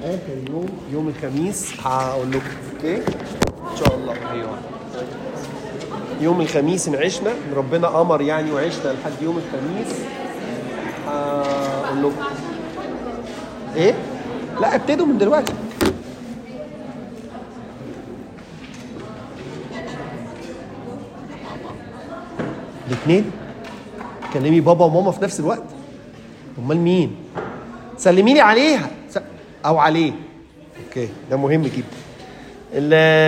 اخر يوم يوم الخميس هقول لكم اوكي ان شاء الله ايوه يوم الخميس ان عشنا ربنا امر يعني وعشنا لحد يوم الخميس هقول لكم ايه لا ابتدوا من دلوقتي الاثنين كلمي بابا وماما في نفس الوقت امال مين سلمي لي عليها س... او عليه اوكي ده مهم جدا ال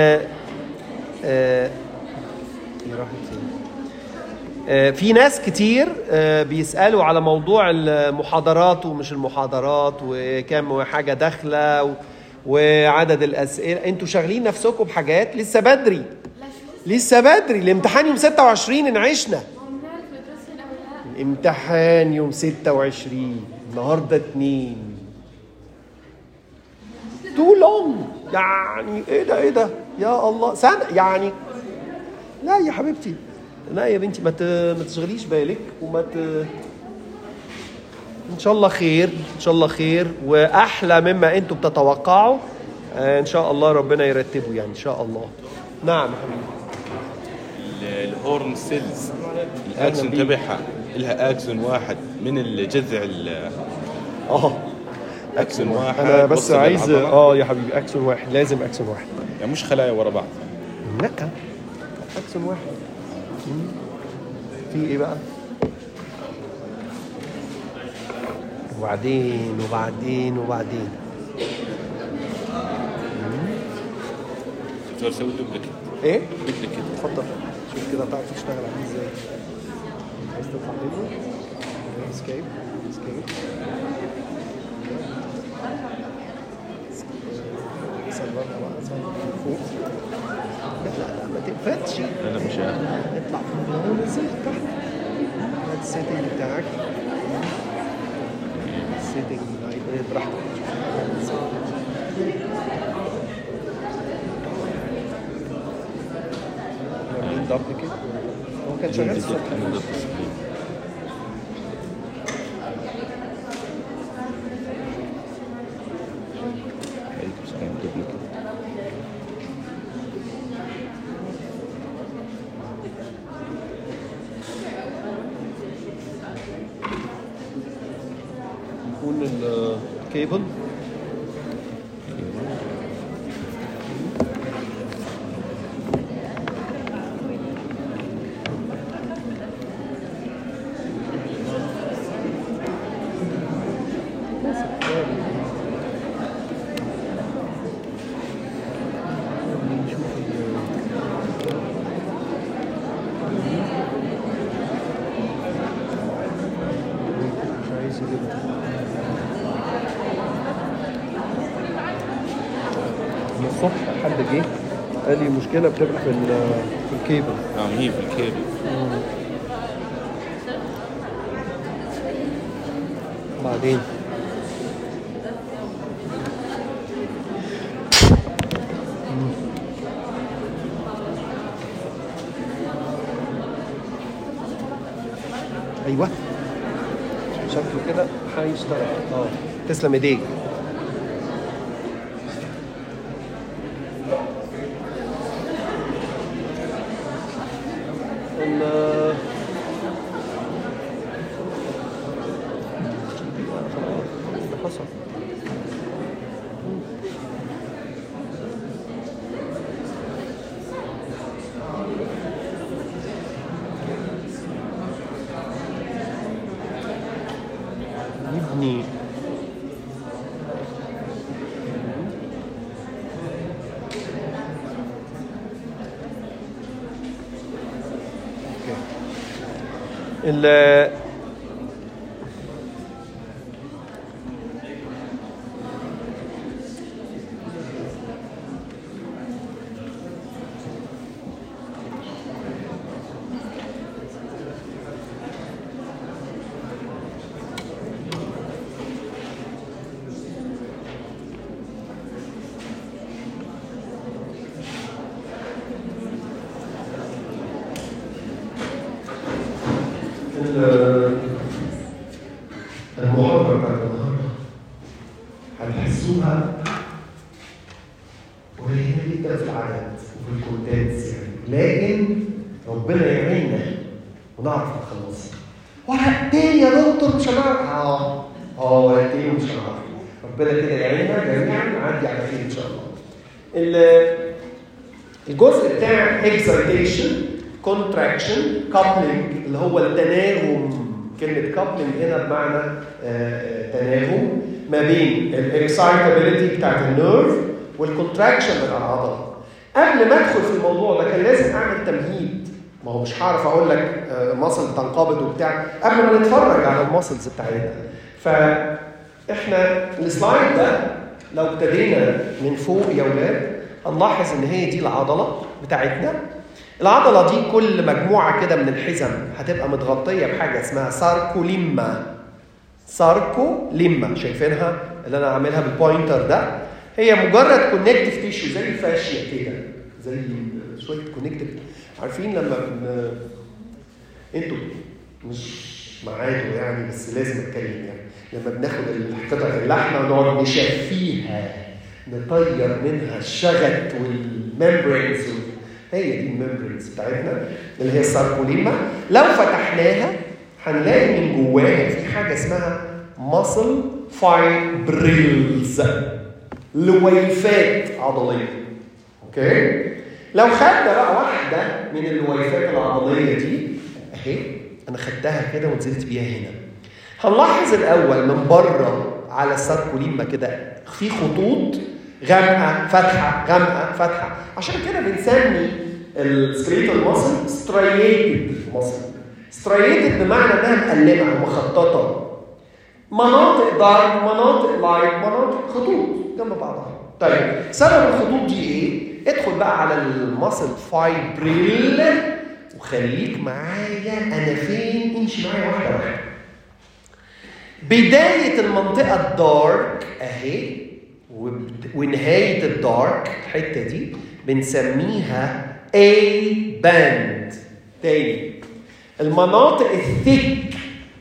آه، هي راحت فين؟ آه، في ناس كتير آه، بيسألوا على موضوع المحاضرات ومش المحاضرات وكم حاجة داخلة و- وعدد الأسئلة انتوا شاغلين نفسكم بحاجات لسه بدري لسه بدري الامتحان يوم 26 ان عشنا الامتحان يوم 26 النهارده 2 تو لونج يعني ايه ده ايه ده يا الله سنه يعني لا يا حبيبتي لا يا بنتي ما ت- ما تشغليش بالك وما ت... ان شاء الله خير ان شاء الله خير واحلى مما انتم بتتوقعوا آه، ان شاء الله ربنا يرتبه يعني ان شاء الله نعم يا حبيبي ال- الهورن سيلز أهلاً الاكسون بيك. تبعها لها اكسون واحد من الجذع ال- اه اكسون واحد انا بس وصل عايز للعضلة. اه يا حبيبي اكسون واحد لازم اكسون واحد يعني مش خلايا ورا بعض لا اكسون واحد مم. في ايه بقى وبعدين وبعدين وبعدين دكتور سوي دوبليكيت ايه دوبليكيت اتفضل شوف كده تعرف تشتغل عليه ازاي عايز تطلع منه اسكيب اسكيب صورها بقى صور من فوق لا لا لا ما تقفلش انا مش عارف. اطلع فوق اهو نزل تحت هات السيتنج بتاعك السيتنج ايه براحتك عاملين ضبط كده هو كان شغال الصبح أنا ضد السكرين. هيك بس كان دوبليكيت. يكون الكيبل مش عايز يجيبها من الصبح حد جه قال لي المشكله بتبقى في ال- في الكيبل نعم هي في الكيبل بعدين ايوه شكله كده هيشتغل اه تسلم ايديك ال- خلاص اللي حصل يبني ال المحاضرة بتاعت النهارده هتحسوها قليله جدا في العدد وفي الكونتنتس يعني لكن ربنا يعيننا ونعرف نخلصها ورق تاني يا دكتور مش هنعرف اه اه ورق تاني مش هنعرف ربنا كده يعيننا جميعا نعدي على خير ان شاء الله ال- الجزء بتاع excitation contraction coupling اللي هو التناغم كلمة coupling هنا بمعنى آه، تناغم ما بين الاكسايتابيلتي بتاعت النيرف والكونتراكشن بتاع العضلة قبل ما ادخل في الموضوع ده كان لازم اعمل تمهيد ما هو مش هعرف اقول لك مصل تنقبض وبتاع قبل ما نتفرج على الماسلز بتاعتنا فاحنا السلايد ده لو ابتدينا من فوق يا ولاد هنلاحظ ان هي دي العضله بتاعتنا العضله دي كل مجموعه كده من الحزم هتبقى متغطيه بحاجه اسمها ساركوليما ساركوليما شايفينها اللي انا عاملها بالبوينتر ده هي مجرد كونكتيف تيشو زي الفاشيه كده زي شويه كونكتيف عارفين لما بن... انتوا مش معاده يعني بس لازم اتكلم يعني لما بناخد قطع اللحمه ونقعد نشفيها نطير منها الشغل والممبرينز هي دي الممبرينز بتاعتنا اللي هي الساركوليما لو فتحناها هنلاقي من جواها في حاجه اسمها ماسل فايبريلز لويفات عضليه اوكي لو خدنا بقى واحده من الويفات العضليه دي اهي انا خدتها كده ونزلت بيها هنا هنلاحظ الاول من بره على الساركوليما كده في خطوط غامقه فاتحه غامقه فاتحه عشان كده بنسمي السكريتال ماسل ستريتد ماسل ستريتد بمعنى انها مقلمه ومخططه مناطق دارك مناطق لايت مناطق خطوط جنب بعضها طيب سبب الخطوط دي ايه ادخل بقى على الماسل فايبريل وخليك معايا انا فين امشي معايا واحده واحده بدايه المنطقه الدارك اهي ونهايه الدارك الحته دي بنسميها A باند تاني المناطق الثيك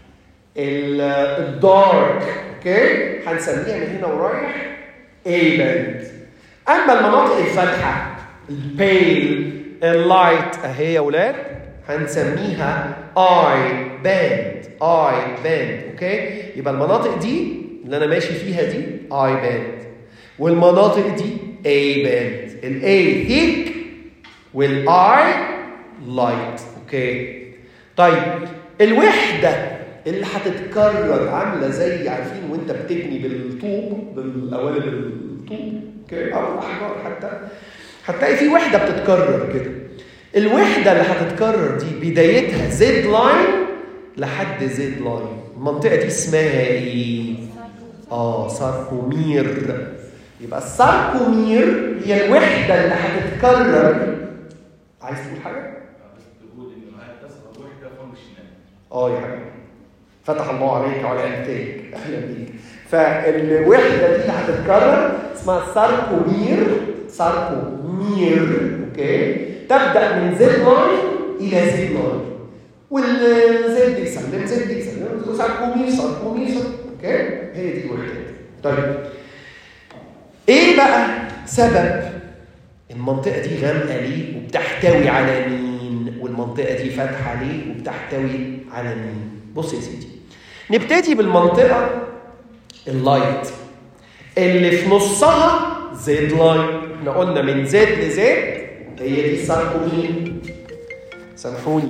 الدارك اوكي هنسميها من هنا ورايح A باند اما المناطق الفاتحه البيل اللايت اهي يا ولاد هنسميها اي باند اي باند اوكي يبقى المناطق دي اللي انا ماشي فيها دي اي باند والمناطق دي اي باند الاي ثيك والاي لايت اوكي طيب الوحده اللي هتتكرر عامله زي عارفين وانت بتبني بالطوب بالقوالب الطوب اوكي او الاحجار حتى هتلاقي في وحده بتتكرر كده الوحده اللي هتتكرر دي بدايتها زد لاين لحد زد لاين المنطقه دي اسمها ايه اه ساركومير يبقى الساركومير هي الوحده اللي هتتكرر عايز تقول حاجه تقول انه هاي تصغر وحده فانكشنال اه يا حبيبي فتح الله عليك وعلى انتاج اهلا بيك فالوحده دي اللي هتتكرر اسمها ساركومير ساركومير اوكي تبدا من زد لاين الى زد لاين والزد يسلم زد يسلم ساركومير ساركومير اوكي هي دي الوحدات طيب ايه بقى سبب المنطقه دي غامقه ليه وبتحتوي على مين والمنطقه دي فاتحه ليه وبتحتوي على مين بص يا سيدي نبتدي بالمنطقه اللايت اللي في نصها زد لاين احنا قلنا من زد لزد هي دي الساركومين سامحوني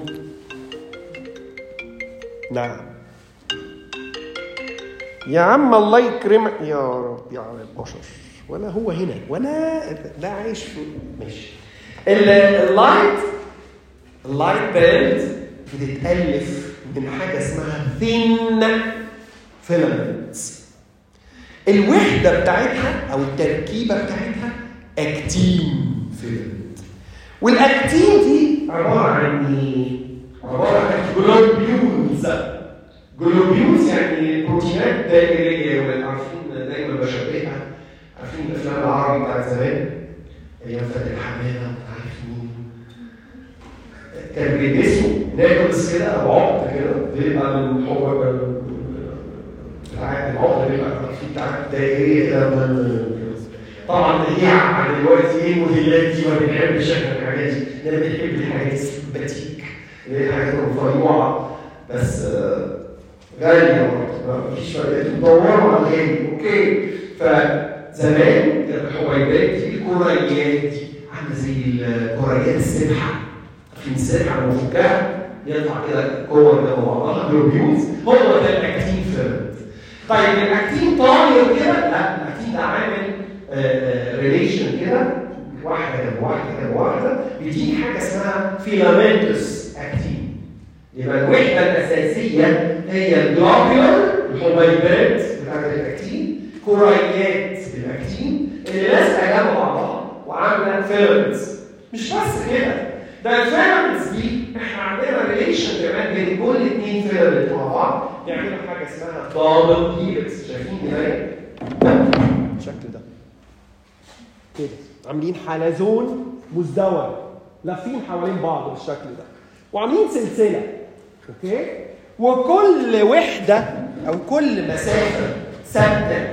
نعم يا عم الله يكرمك يا رب يا على البشر ولا هو هنا ولا لا عايش في ماشي ال- اللايت اللايت باند بتتألف من حاجة اسمها ثين فيلامنتس الوحدة بتاعتها أو التركيبة بتاعتها أكتين فيلامنت والأكتين دي عبارة عن إيه؟ عبارة عن جلوبيولز جلوبيولز يعني بروتينات دائرية عارفين دايما بشبهها عارفين الأفلام العربي بتاعت زمان أيام فاتن الحمامة عارف مين كان بيلبسوا ناكلز كده او عقد كده بيبقى من حب بتاعت العقده بيبقى في بتاعت دائريه كده طبعا هي عن دلوقتي ايه الموديلات دي ما بنحبش احنا الحاجات دي احنا بنحب الحاجات السمباتيك اللي هي الحاجات الرفيعه بس آه، غاليه برضه ما فيش فرق بتدوروا على الغالي اوكي فزمان كانت الحبيبات دي الكوريات دي عامله زي الكوريات السبحه في السبحه لما فكها يطلع كده كور كده مع بعضها جلوبيولز هو ده الاكتين فيلمنت طيب الاكتين طاير كده لا الاكتين ده عامل ريليشن كده واحده جنب واحده جنب واحده بيديك حاجه اسمها فيلامنتس اكتين يبقى الوحده الاساسيه هي الجلوبيولر الحبيبات بتاعت الاكتين كوريات الاكتين اللي لازقه جنب بعضها وعامله فيلامنتس مش بس كده ده الفيلامنتس دي احنا عندنا ريليشن كمان بين كل اثنين فيلامنت مع بعض يعملوا حاجه اسمها دبل هيلكس شايفين كده الشكل ده كده عاملين حلزون مزدوج لافين حوالين بعض بالشكل ده وعاملين سلسله اوكي وكل وحده او كل مسافه ثابته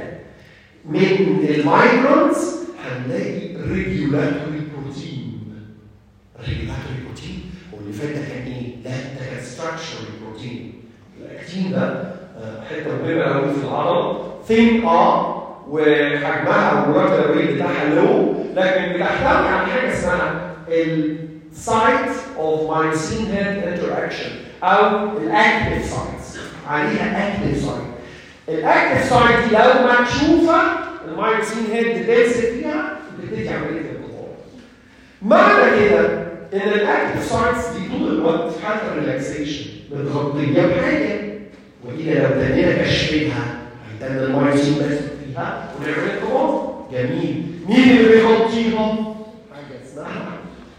من المايكرونز هنلاقي ريجولاتوري بروتين ريجولاتوري بروتين واللي فات ده كان ايه؟ لا ده كان ستراكشرال بروتين الاكتين ده آه، حته مهمه قوي في العضله ثين اه وحجمها والمولكيولر ويت بتاعها لو لكن بتحتوي على حاجه اسمها السايت اوف مايسين هيد انتراكشن او الاكتيف سايتس عليها اكتيف سايت الاكتيف سايت دي لو مكشوفه المايسين هيد تمسك فيها بتبتدي عمليه الانقطاع معنى كده ان الاكتيف سايتس دي طول الوقت في حاله الريلاكسيشن متغطيه بحاجه واذا لو ابتدينا كشفها هيتم المايسين بس فيها ونعمل انقطاع جميل مين اللي بيغطيها؟ حاجه اسمها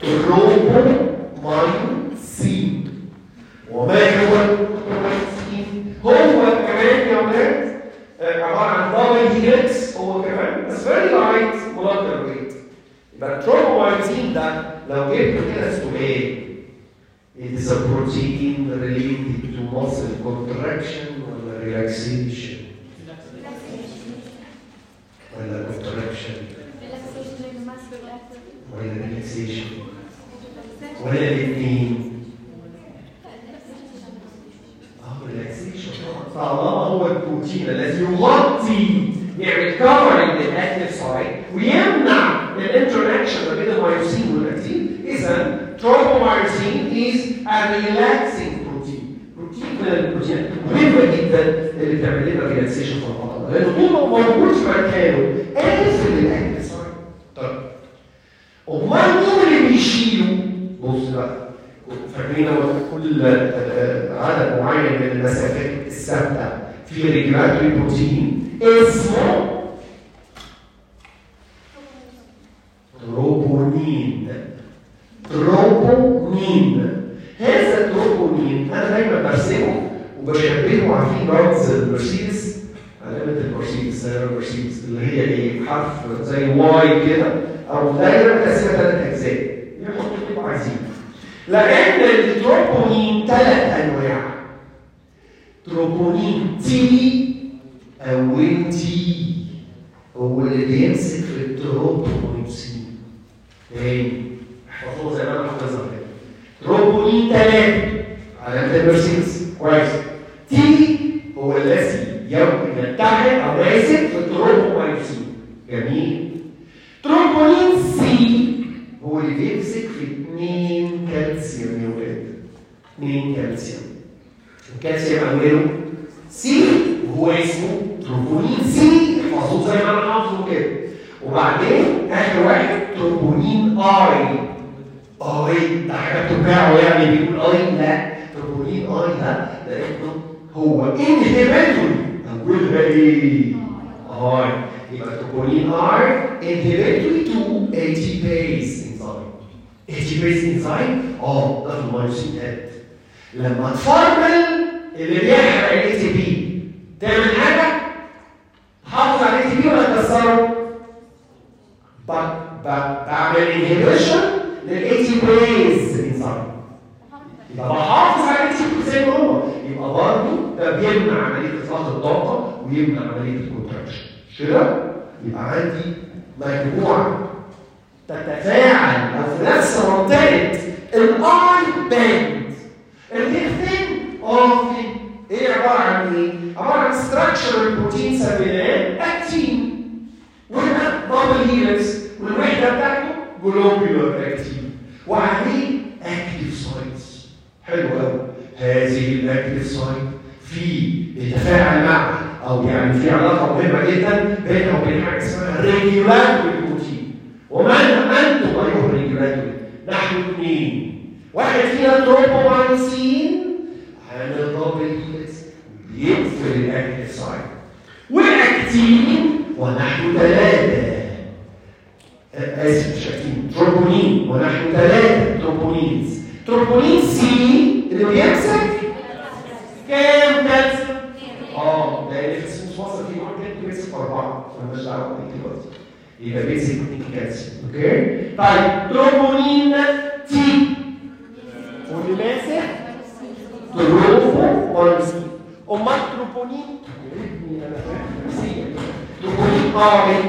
تروبومايسين وما هو التروبومايسين؟ هو كمان يا ولاد آه، عباره عن دبل هيلكس هو كمان بس فيري لايت مولكيولر ويت يبقى التروبومايسين ده لو جبت كده سؤال It is a protein related to muscle contraction ولا relaxation ولا contraction ولا relaxation ولا الاثنين اه relaxation طبعا طالما هو البروتين الذي يغطي يعمل كفرنج للاكتيف سايت ويمنع الانتراكشن ما بين المايوسين والاكتين اذا تروبومايوسين از a relaxing protein بروتين من البروتينات مهمه جدا اللي بتعمل لنا ريلاكسيشن في العضله لانه طول ما هو موجود في مكانه قافل الاكتيف سايت طيب امال مين اللي بيشيله؟ بص بقى فاكرين لما كل آه، عدد معين من المسافات الثابته في ريجولاتوري بروتين اسمه تروبونين تروبونين هذا التروبونين انا دايما برسمه وبشبهه عارفين رمز المرسيدس علامة المرسيدس دايرة المرسيدس اللي هي ايه؟ حرف زي واي كده او دايرة متقسمة ثلاث اجزاء يحطوا اللي يبقوا عايزينه لان التروبونين ثلاث انواع تروبونين تي او تي هو اللي بيمسك في التروبونين تاني احفظوها زي ما انا حافظها كده تروبونين ثلاثه علامه المرسيدس كويس تي هو الذي يمكن يتحد او ماسك في التروبومايوسين جميل تروبونين سي هو اللي بيمسك في اثنين كالسيوم يا ولاد اثنين كالسيوم الكالسيوم اوله سي وهو اسمه تروبونين سي احفظوه زي ما انا حافظه كده وبعدين اخر واحد تروبونين اي اي ده حاجه بتوجعه يعني بيقول اي لا تروبونين اي ده لانه هو انهبيتوري اولها ايه؟ اي يبقى تروبونين ار انهبيتوري تو اي تي بيز انزايم اي تي بيز انزايم اه ده في المايوسين هيد لما تفرمل اللي بيحرق الاي تي بي تعمل حاجه تحافظ على الاي تي بي ولا تكسره؟ ب- ب- بعمل انهبيشن للاي تي بيز انزايم يبقى بحافظ على الاي تي بي زي ما هو يبقى برضه ده بيمنع عمليه اطلاق الطاقه ويمنع عمليه الكونتراكشن مش كده؟ يبقى عندي مجموعه تتفاعل او في نفس منطقه الاي باند الاثنين اوف ايه عباره عن ايه؟ عباره عن ستراكشر بروتين سميناه اكتين وهنا دبل هيلكس والوحده بتاعته جلوبيولار اكتين وعليه اكتيف سايتس حلو قوي هذه الاكتيف سايت في يتفاعل مع او يعني في علاقه مهمه جدا بينها وبين حاجه اسمها ريجولاتوري بروتين ومن انتم ايها الريجولاتوري نحن اثنين واحد فينا تروبومايسين عامل دبل هيلكس بيقفل الاكتيف سايت واكتين ونحن ثلاثه اسف مش اكتين تروبونين ونحن ثلاثه تروبونينز تروبونين سي اللي بيمسك كام كالسيوم؟ اه لان في السوس وصل فيه واحد كده بيمسك اربعه مالناش دعوه بيه دلوقتي يبقى بيمسك اثنين كالسيوم اوكي؟ طيب تروبونين تي واللي ماسك تروبو مايسين امال تروبونين ابني انا فاهم نفسيا تروبونين اه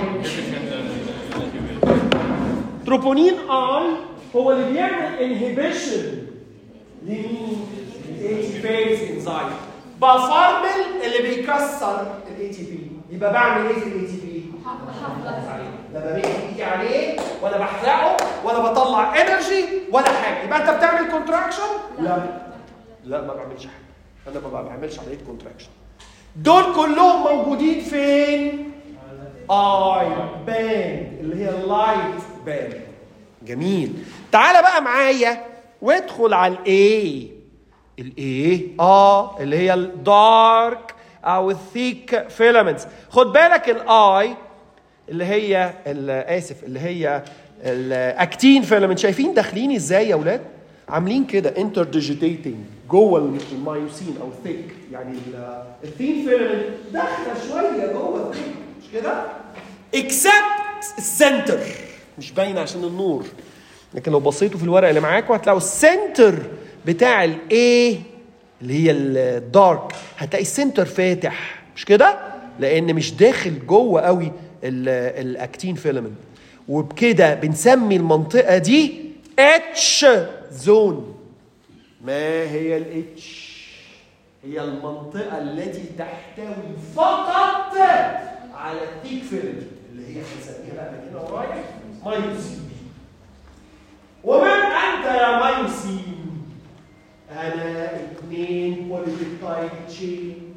تروبونين اي هو اللي بيعمل انهبيشن لمين؟ الاي تي بيز انزايم بفرمل اللي بيكسر الاي تي بي يبقى بعمل ايه في الاي تي بي؟ لا بميل ايدي عليه ولا بحرقه ولا بطلع انرجي ولا حاجه يبقى انت بتعمل كونتراكشن؟ لا لا ما بعملش حاجه انا ما بعملش عمليه كونتراكشن دول كلهم موجودين فين؟ اي باند اللي هي اللايت باند جميل تعالى بقى معايا وادخل على الاي الايه اه اللي هي الدارك او الثيك فيلامنتس خد بالك الاي اللي هي ال- اسف اللي هي الاكتين فيلامنت شايفين داخلين ازاي يا اولاد عاملين كده انتر ديجيتيتنج جوه المايوسين او ثيك يعني الثين فيلامنت داخله شويه جوه الثيك مش كده اكسبت السنتر مش باينه عشان النور لكن لو بصيتوا في الورق اللي معاكم هتلاقوا السنتر بتاع الايه اللي هي الدارك هتلاقي السنتر فاتح مش كده لان مش داخل جوه قوي ال- الاكتين فيلامنت وبكده بنسمي المنطقه دي اتش زون ما هي الاتش هي المنطقه التي تحتوي فقط على التيك فيلامنت اللي هي هنسميها بقى من هنا ورايح مايوسين ومن انت يا مايوسين انا اثنين بوليبيبتايد تشين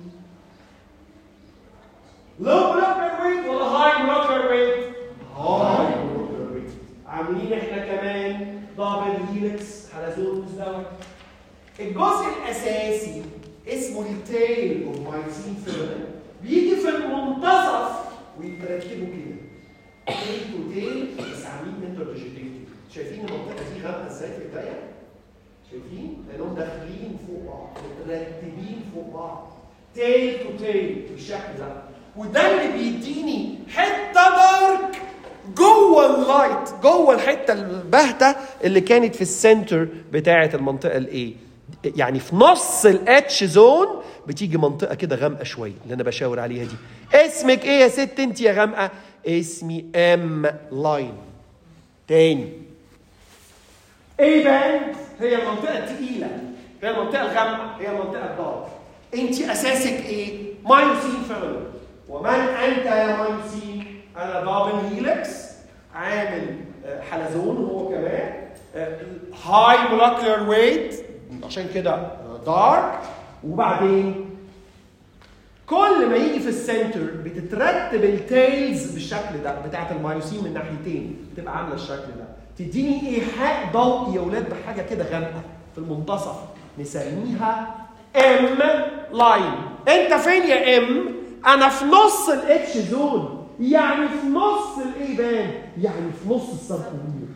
لو مولكيولر ويت ولا هاي مولكيولر ويت؟ هاي مولكيولر ويت عاملين احنا كمان دبل هيلكس حلزون مزدوج الجزء الاساسي اسمه التيل اوف مايسين فيلامنت بيجي في المنتصف ويترتبوا كده تيل تو تيل بس عاملين انتر فيجيتيتنج شايفين المنطقه دي غامقه ازاي في البدايه؟ شايفين؟ لانهم داخلين فوق بعض مترتبين فوق بعض تيل تو تيل بالشكل ده وده اللي بيديني حته دارك جوه اللايت جوه الحته الباهته اللي كانت في السنتر بتاعه المنطقه الايه يعني في نص الاتش زون بتيجي منطقه كده غامقه شويه اللي انا بشاور عليها دي اسمك ايه يا ست انت يا غامقه اسمي ام لاين تاني ايه باند هي المنطقه الثقيله هي المنطقه الغامقه هي المنطقه الدارك انت اساسك ايه مايوسين فيلامنت ومن انت يا مايوسين انا دابل هيلكس عامل آه، حلزون هو كمان هاي مولكيولر ويت عشان كده دارك وبعدين كل ما يجي في السنتر بتترتب التيلز بالشكل ده بتاعت المايوسين من ناحيتين تبقى عامله الشكل ده تديني ايحاء ضوئي يا ولاد بحاجه كده غامقه في المنتصف نسميها ام لاين انت فين يا ام انا في نص الاتش زون يعني في نص الاي بان يعني في نص السبكوبير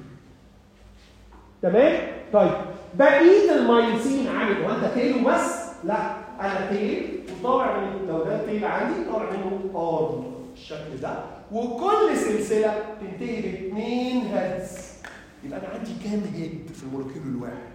تمام طيب بقيه المايوسين عامل هو انت تيل بس لا انا تيل وطالع من لو ده تيل عندي طالع منه ار بالشكل ده وكل سلسله تنتهي باثنين هيدز يبقى انا عندي كام هيد في المولكيول الواحد؟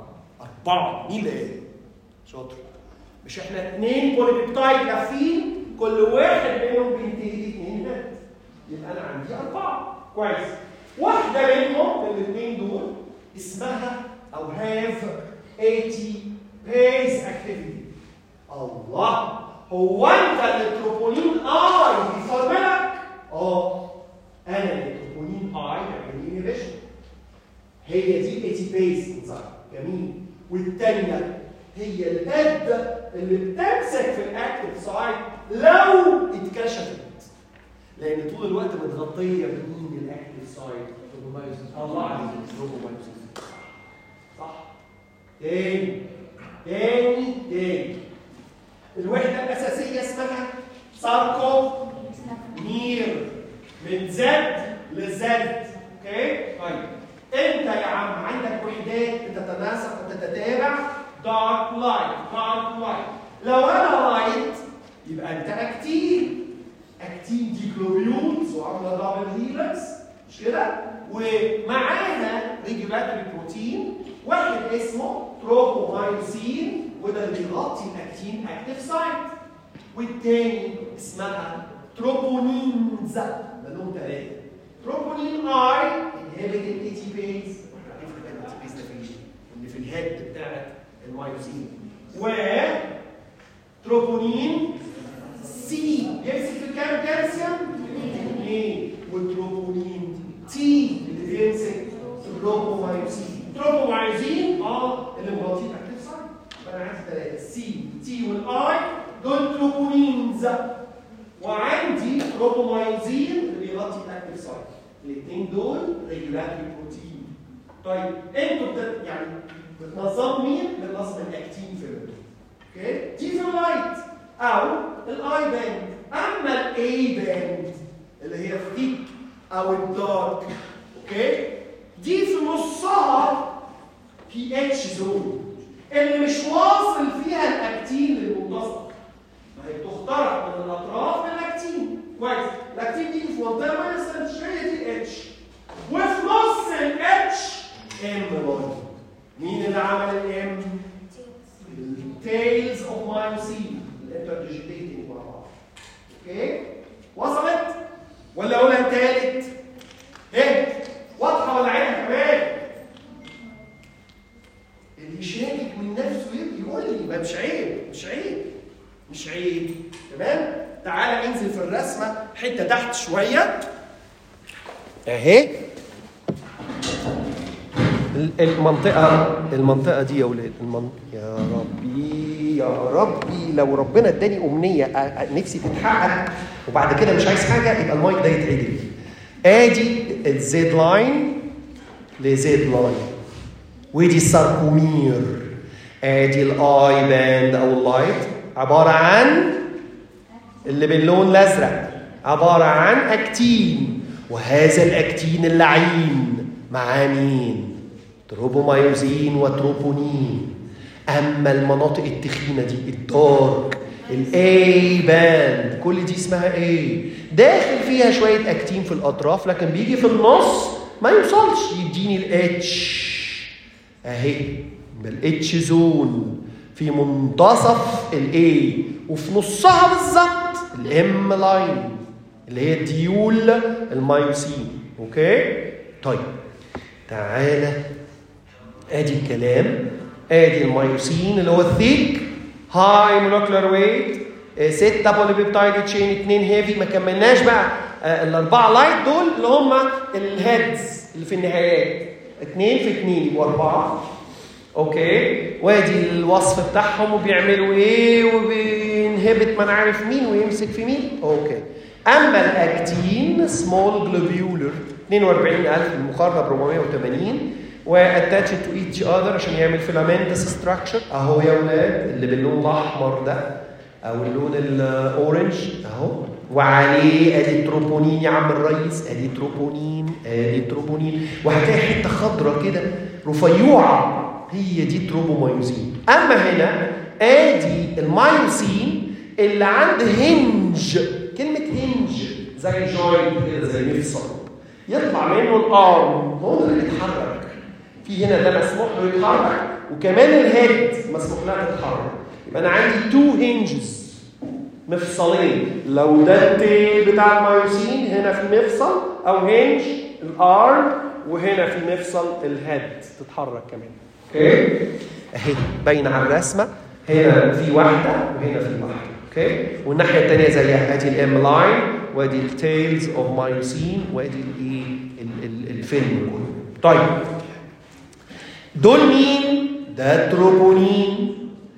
أربعة مين اللي قال؟ شاطر مش احنا اثنين بوليبيبتايد لافين كل واحد منهم بينتهي باثنين هيد يبقى انا عندي اربعه كويس واحده منهم من الاثنين دول اسمها او هاف 80 بيز اكتيفيتي الله هو انت التروبونين اي بيصاب لك؟ اه انا التروبونين اي بيعمل لي انهبيشن هي دي 80 بيز انزايم جميل والثانيه هي الهيد اللي بتمسك في الاكتف سايت لو اتكشفت لان طول الوقت متغطيه بمين الاكتف سايت الله عليك روبومايوسيس صح تاني تاني تاني الوحده الاساسيه اسمها ساركو مير من زد لزد اوكي طيب انت يا عم عندك وحدات بتتناسق وتتتابع دارك لايت دارك لايت لو انا لايت يبقى انت اكتين اكتين دي جلوبيولز وعامله دبل هيلكس مش كده ومعاها ريجولاتوري بروتين واحد اسمه تروبومايوسين وده اللي بيغطي الاكتين اكتف سايت والتاني اسمها تروبونينز لهم ثلاثه تروبونين اي انهبت الاي تي بيز الاي تي بيز ده في اللي في الهيد بتاعت المايوسين و تروبونين سي يمسك في كام كالسيوم؟ اثنين وتروبونين تي اللي بيمسك تروبومايوسين تروبومايوسين اه اللي مغطي الاكتف سايت فانا عندي ثلاثه سي تي والاي دول تروبونينز وعندي تروبومايوسين اللي بيغطي الاكتف سايت الاثنين دول ريجولاتوري بروتين طيب انتوا بت... يعني بتنظم مين؟ بتنظم الاكتين فيلم اوكي دي في اللايت او الاي باند اما الاي باند اللي هي الثيك او الدارك اوكي دي في نصها بي اتش زون اللي مش واصل فيها الاكتين للمنتصف ما هي بتخترق من الاطراف بالاكتين كويس الاكتين دي في منطقه ما يستنتج هي دي الاتش وفي نص الاتش ام برضه مين اللي عمل الام؟ التيلز اوف مايوسين الانترديجيتيتنج مع بعض اوكي وصلت ولا اقولها تالت ايه واضحه ولا عينها كمان اللي يشاكك من نفسه يقول لي ما مش عيب مش عيب مش عيب تمام تعالى ننزل في الرسمه حته تحت شويه اهي المنطقة المنطقة دي يا ولاد المن... يا ربي يا ربي لو ربنا اداني أمنية أ- أ- نفسي تتحقق وبعد كده مش عايز حاجة يبقى المايك ده يتعدل ادي الزد لاين لزد لاين ودي الساركومير ادي الاي باند او اللايت عبارة عن اللي باللون الازرق عبارة عن اكتين وهذا الاكتين اللعين مع مين؟ تروبومايوزين وتروبونين اما المناطق التخينه دي الدارك الاي باند كل دي اسمها ايه داخل فيها شويه اكتين في الاطراف لكن بيجي في النص ما يوصلش يديني الاتش اهي الاتش زون في منتصف الاي وفي نصها بالظبط الام لاين اللي هي ديول المايوسين اوكي طيب تعالى ادي الكلام ادي المايوسين اللي هو الثيك هاي مولكيولار ويت 6 بوليبيبتايد تشين 2 هيفي ما كملناش بقى آه، الاربعه لايت دول اللي هم الهيدز اللي في النهايات 2 في 2 يبقوا اربعه اوكي وادي الوصف بتاعهم وبيعملوا ايه وبينهبت ما انا عارف مين ويمسك في مين اوكي اما الاكتين سمول جلوبيولر 42000 بالمقارنه ب 480 واتاتش تو ايتش اذر عشان يعمل فيلامنتس ستراكشر اهو يا ولاد اللي باللون الاحمر ده او اللون الاورنج اهو وعليه ادي تروبونين يا عم الريس ادي تروبونين ادي تروبونين وهتلاقي حته خضراء كده رفيوعه هي دي تروبومايوسين اما هنا ادي المايوسين اللي عند هنج كلمه هنج زي جوينت كده زي مفصل يطلع منه الارم هو ده اللي بيتحرك في هنا ده مسموح له يتحرك وكمان الهيد مسموح لها تتحرك يبقى انا عندي تو هنجز مفصلين لو ده التيل بتاع المايوسين هنا في مفصل او هنج الارم وهنا في مفصل الهيد تتحرك كمان اوكي اهي باينه على الرسمه هنا في واحده وهنا في واحده اوكي والناحيه الثانيه زيها ادي الام لاين وادي التيلز اوف مايوسين وادي الايه ال- ال- الفيلم كله طيب دول مين ده التروبونين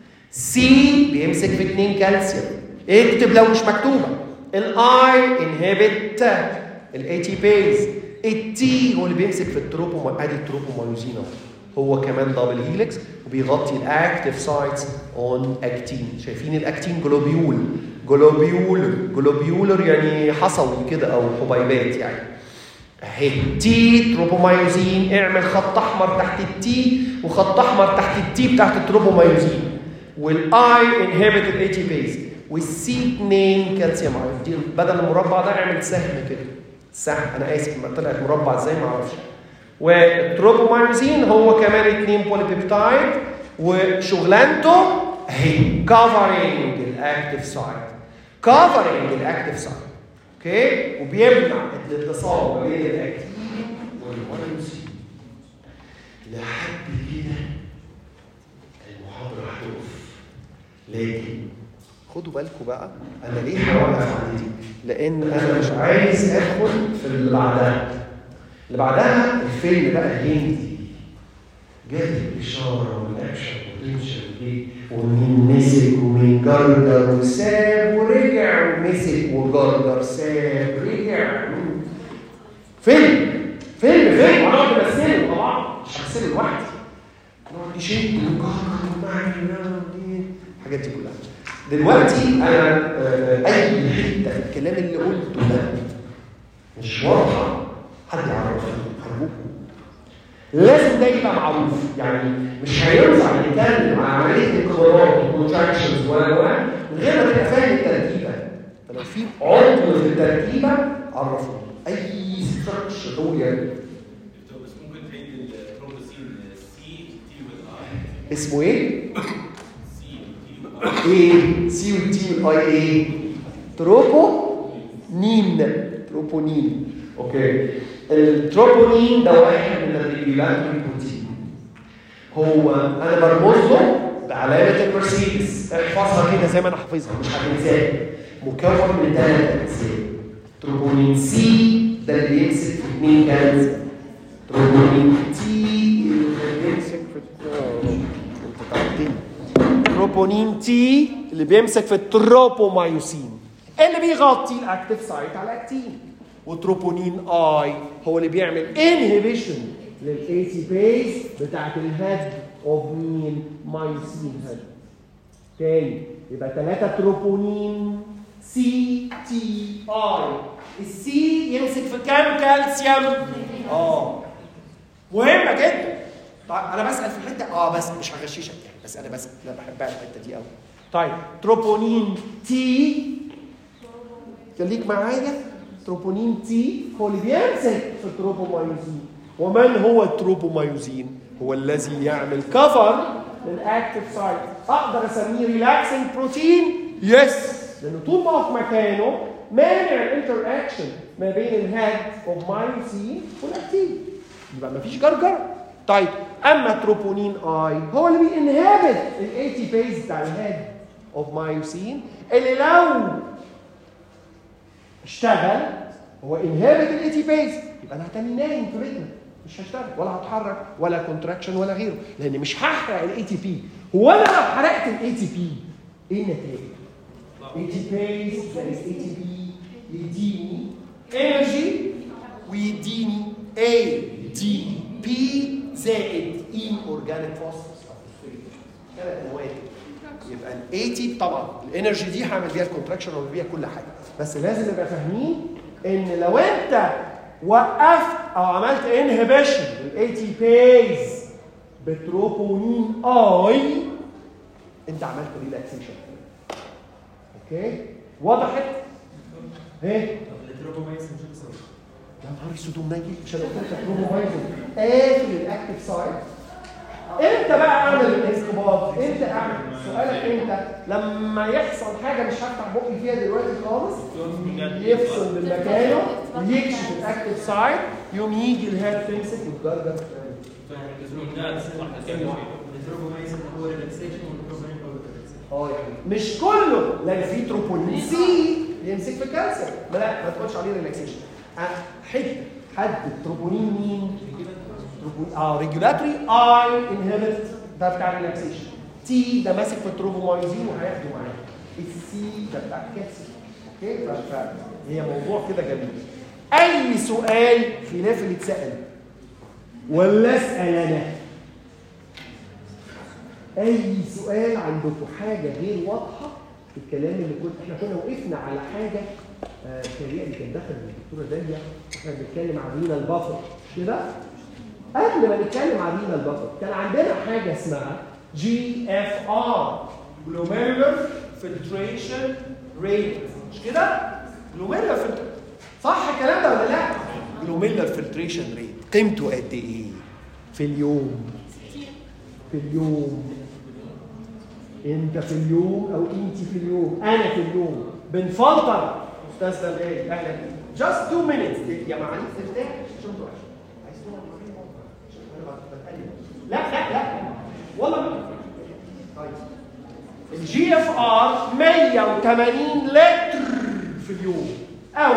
سي بيمسك في اتنين كالسيوم اكتب لو مش مكتوبه الاي انهبت الاي تي بيز التي هو اللي بيمسك في التروبو ادي التروبومايوزين اهو هو كمان دبل هيلكس وبيغطي الاكتيف سايتس اون اكتين شايفين الاكتين جلوبيول جلوبيولر جلوبيولر يعني حصوي كده او حبيبات يعني اهي تي تروبومايوزين اعمل خط احمر تحت التي وخط احمر تحت التي بتاعت التروبومايوزين والاي انهبت الاي تي بيز والسي 2 كالسيوم ايون دي بدل المربع ده اعمل سهم كده سهم انا اسف ما طلعت مربع ازاي ما اعرفش والتروبومايوزين هو كمان 2 بوليبيبتايد وشغلانته اهي كفرنج الاكتيف سايت كفرنج الاكتيف سايت اوكي وبيمنع الاتصال ما بين الاكتين والمايوسين لحد كده المحاضره هتقف لكن خدوا بالكم بقى انا ليه هوقف عند دي؟ لان انا مش عايز ادخل في اللي بعدها اللي بعدها الفيلم بقى الهندي جاب الاشاره والاكشن والتنشن وايه ومين مسك ومين جرجر وساب ورجع ومسك وجرجر ساب رجع فيلم فيلم فيلم هنقعد نمثله طبعا مش همثله لوحدي نقعد نشد ونجرجر ونعمل الحاجات دي كلها دلوقتي انا آه، اي حته في الكلام اللي قلته ده مش واضحه حد يعرفني ارجوكم لازم ده يبقى معروف يعني مش هينفع نتكلم عن عمليه الانقباضات والكونتراكشنز و و من غير ما تبقى فاهم التركيبه فلو في عطل في التركيبه عرفوني اي ستراكشر هو يعني دكتور بس ممكن تعيد البروتوسين سي تي والاي اسمه ايه؟ سي تي والاي ايه سي والتي والاي ايه تروبونين تروبونين اوكي التروبونين ده واحد من الريجولاتوري بروتين هو انا برمز له بعلامه المرسيدس احفظها كده زي ما انا حافظها مش هتنساها مكون من ثلاث اجزاء تروبونين سي ده اللي بيمسك في اثنين كالسيوم تروبونين تي اللي بيمسك في انت تعبتني تروبونين تي اللي بيمسك في التروبومايوسين اللي بيغطي الاكتيف سايت على الاكتين وتروبونين اي هو اللي بيعمل انهبيشن للاي تي بيز بتاعت الهيد اوف مين مايوسين هيد تاني يبقى ثلاثة تروبونين سي تي اي السي يمسك في كام كالسيوم؟ اه مهمة جدا طيب انا بسال في الحته اه بس مش هغششك يعني بس انا بس انا بحبها الحته دي قوي طيب تروبونين تي خليك معايا تروبونين تي هو اللي بيمسك في التروبومايوزين ومن هو التروبومايوزين هو الذي يعمل كفر للاكتيف سايت اقدر اسميه ريلاكسنج بروتين يس لانه طول ما هو في مكانه مانع الانتر اكشن ما بين الهيد اوف مايوسين والاكتين يبقى مفيش جرجره طيب اما تروبونين اي هو اللي بينهبت الاي تي بيز بتاع الهيد اوف مايوسين اللي لو اشتغل هو انهبت الاي تي بيز يبقى انا هتاني نايم في بيتنا مش هشتغل ولا هتحرك ولا كونتراكشن ولا غيره لان مش هحرق الاي تي بي هو انا لو حرقت الاي تي بي ايه النتائج؟ اي تي بيز زائد اي تي بي يديني انرجي ويديني اي دي بي زائد ان اورجانيك فوسفورس ثلاث انواع يبقى الاي تي طبعا الانرجي دي هعمل بيها الكونتراكشن وأعمل بيها كل حاجه بس لازم نبقى فاهمين ان لو انت وقفت او عملت انهبيشن للاي تي بيز بتروبونين اي انت عملت ريلاكسيشن اوكي وضحت؟ ايه؟ يا نهار اسود ومنيل مش انا قلت لك تروبومايزن قافل الاكتيف سايت امتى بقى اعمل الانقباض؟ امتى اعمل سؤالك انت لما يحصل حاجه مش هفتح بقي فيها دلوقتي خالص يفصل من مكانه ويكشف الاكتف سايد يقوم يجي الهاد تمسك وتجرجر التروبومايسين هو ريلاكسيشن والبروبين هو ريلاكسيشن اه يعني مش كله لان في تروبونين سي يمسك في الكالسيوم ما لا ما تقولش عليه ريلاكسيشن حته حد التروبونين مين؟ تروبونين اه ريجولاتوري اي انهبت ده بتاع الريلاكسيشن تي ده ماسك في التروبومايزين وهياخده معاه السي ده بتاع الكالسيوم اوكي ف- فهي موضوع كده جميل اي سؤال خلاف اللي اتسال ولا اسال انا اي سؤال عندكم حاجه غير واضحه في الكلام اللي كنت احنا كنا وقفنا على حاجه آه، تهيألي كان دخل الدكتوره داليا احنا بنتكلم عن رينا البفر مش كده؟ قبل ما نتكلم عن رينا البفر كان عندنا حاجه اسمها جي اف ار جلوميرولر فلتريشن ريت مش كده؟ جلوميرولر فلتر صح الكلام ده ولا لا؟ جلوميرولر فلتريشن ريت قيمته قد ايه؟ في اليوم في اليوم انت في اليوم او انت في اليوم انا في اليوم بنفلتر استاذ دلغالي اهلا بيك جاست 2 minutes يا معالي ارتاح عشان تروح عايز تقعد معايا؟ عشان أنا بتقلب. لا لا لا والله ما طيب الجي اف ار 180 لتر في اليوم او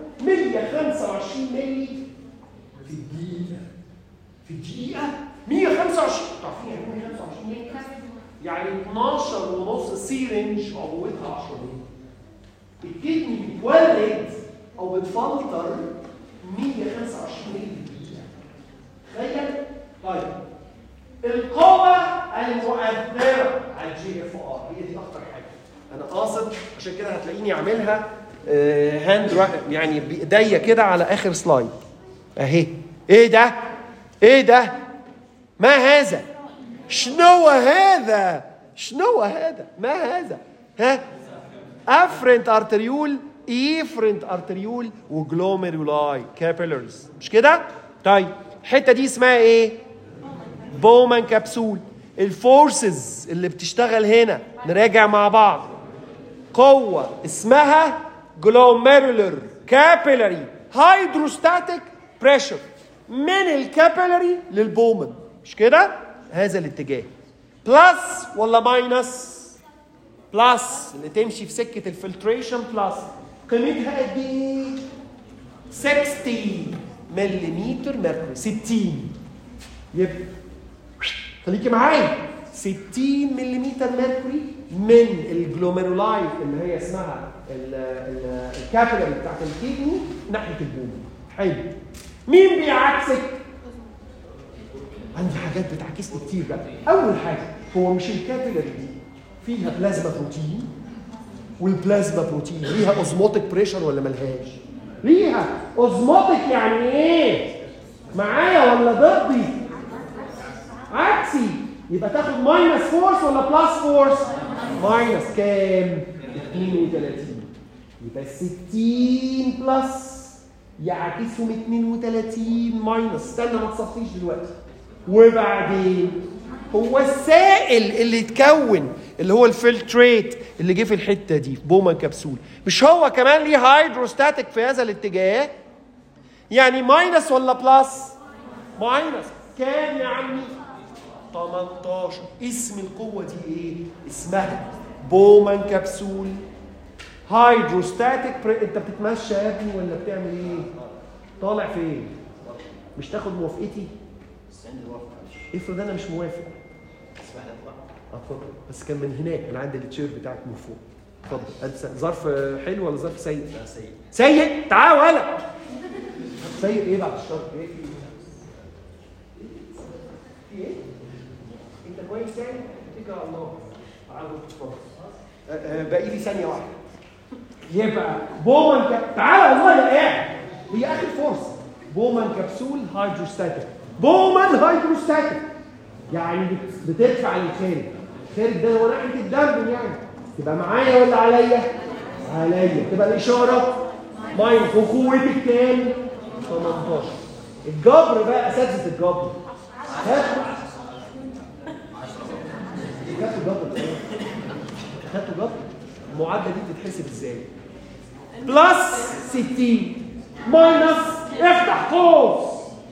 125 ملي في الدقيقه في الدقيقة 125 عارفين يعني 125 مللي؟ يعني 12 ونص سيرنج عبوتها 10 مللي الكدني بتولد او بتفلتر 125 مللي في الدقيقة تخيل طيب القوة المؤثرة على الجي اف ار هي دي أكتر حاجة أنا قاصد عشان كده هتلاقيني أعملها هاند يعني بإيديا كده على آخر سلايد أهي إيه ده؟ إيه ده؟ ما هذا؟ شنو هذا؟ شنو هذا؟ ما هذا؟ ها؟ افرنت ارتريول ايفرنت ارتريول وجلوميرولاي كابيلرز مش كده؟ طيب الحته دي اسمها ايه؟ بومان كبسول الفورسز اللي بتشتغل هنا نراجع مع بعض قوة اسمها جلوميرولر كابيلاري هيدروستاتيك بريشر من الكابيلاري للبومن مش كده؟ هذا الاتجاه بلس ولا ماينس؟ بلس اللي تمشي في سكة الفلتريشن بلس قيمتها قد ايه؟ 60 ملم ميركوري 60 يبقى خليكي معايا 60 ملم ميركوري من الجلوميرولاي اللي هي اسمها ال- ال- الكابيلاري بتاعت الكدني ناحيه البوم حلو مين بيعكسك؟ عندي حاجات بتعكسني كتير بقى اول حاجه هو مش الكابيلاري دي فيها بلازما بروتين والبلازما بروتين ليها اوزموتيك بريشر ولا ملهاش؟ ليها اوزموتيك يعني ايه؟ معايا ولا ضدي؟ عكسي يبقى تاخد ماينس فورس ولا بلس فورس؟ ماينس كام؟ 32 يبقى 60 بلس يعكسهم 32 ماينس استنى ما تصفيش دلوقتي وبعدين هو السائل اللي اتكون اللي هو الفلتريت اللي جه في الحته دي في بومان كبسول مش هو كمان ليه هيدروستاتيك في هذا الاتجاه يعني ماينس ولا بلس ماينس كام يا عمي 18 اسم القوه دي ايه اسمها بومان كبسول هيدروستاتيك بري... انت بتتمشى يا ابني ولا بتعمل ايه طالع فين مش تاخد موافقتي افرض انا مش موافق اتفضل بس كان من هناك من عند التشير بتاعك من فوق اتفضل أنت ظرف حلو ولا ظرف سيء؟ لا سيء سيء تعال ولا سيء ايه بعد الشر؟ ايه في في ايه؟ انت كويس يعني؟ اتكل على الله تعال اتفضل آه، آه، باقي لي ثانيه واحده يبقى بومان كاب تعالى والله يا قاعد هي اخر فرصه بومان كبسول هيدروستاتيك بومان هيدروستاتيك يعني بت- بتدفع للخارج الخارج ده هو ناحيه الدم يعني تبقى معايا ولا عليا؟ عليا تبقى الاشاره ماينس وقوتك كام؟ 18 الجبر بقى اساتذه الجبر هات هات الجبر ده. خدتوا جبر المعادله دي بتتحسب ازاي بلس 60 ماينس افتح قوس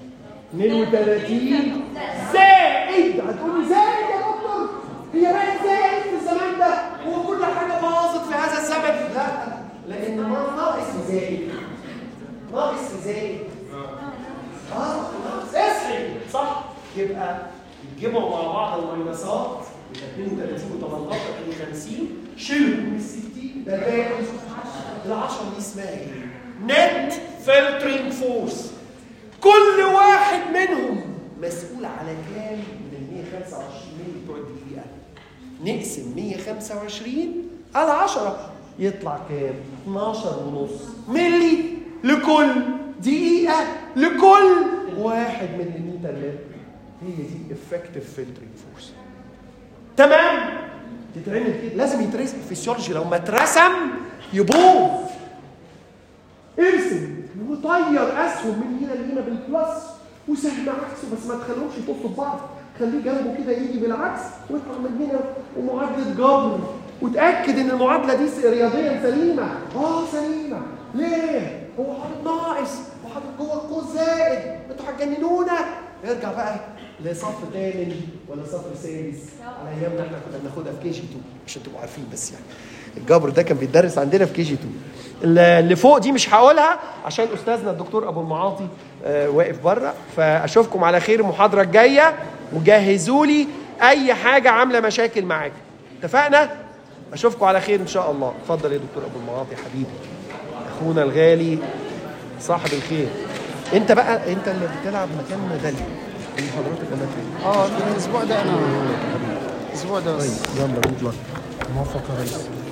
32 زائد هتقولي زائد يا دكتور هي بقت زائد في الزمان ده هو كل حاجه باظت في هذا الزمن لا لان ما ناقص في زائد ناقص في زائد اه ناقص اصحي صح يبقى يتجمعوا مع بعض الماينسات يبقى 32 و18 ادي 50 شيلوا من ال 60 ده باقي ال 10 دي اسمها ايه؟ نت فلترنج فورس كل واحد منهم مسؤول على كام من ال 125 مللي بتوع الدقيقة؟ نقسم 125 على 10 يطلع كام؟ 12 ونص ملي لكل دقيقة لكل واحد من المتر متر هي دي effective filtering force تمام تتعمل كده لازم يترسم الفسيولوجي لو ما اترسم يبوظ ارسم وطير اسهم من هنا لهنا بالبلس وسهم عكسه بس ما تخلوهمش يبصوا ببعض خليه جنبه كده يجي بالعكس ويطلع من هنا ومعادله جبر وتاكد ان المعادله دي رياضيا سليمه اه سليمه ليه؟ هو حاطط ناقص وحاطط جوه القوس زائد انتوا هتجننونا ارجع بقى لصف ثامن ولا صف سادس على ايامنا احنا كنا بناخدها في كي جي 2 عشان تبقوا عارفين بس يعني الجبر ده كان بيتدرس عندنا في كي جي 2 اللي فوق دي مش هقولها عشان استاذنا الدكتور ابو المعاطي آه، واقف بره فاشوفكم على خير المحاضره الجايه وجهزوا لي اي حاجه عامله مشاكل معاك اتفقنا اشوفكم على خير ان شاء الله اتفضل يا دكتور ابو المعاطي حبيبي اخونا الغالي صاحب الخير انت بقى انت اللي بتلعب مكان دالي المحاضرات الجامعات اه الاسبوع ده انا الاسبوع ده بس يلا جود لك موفق يا ريس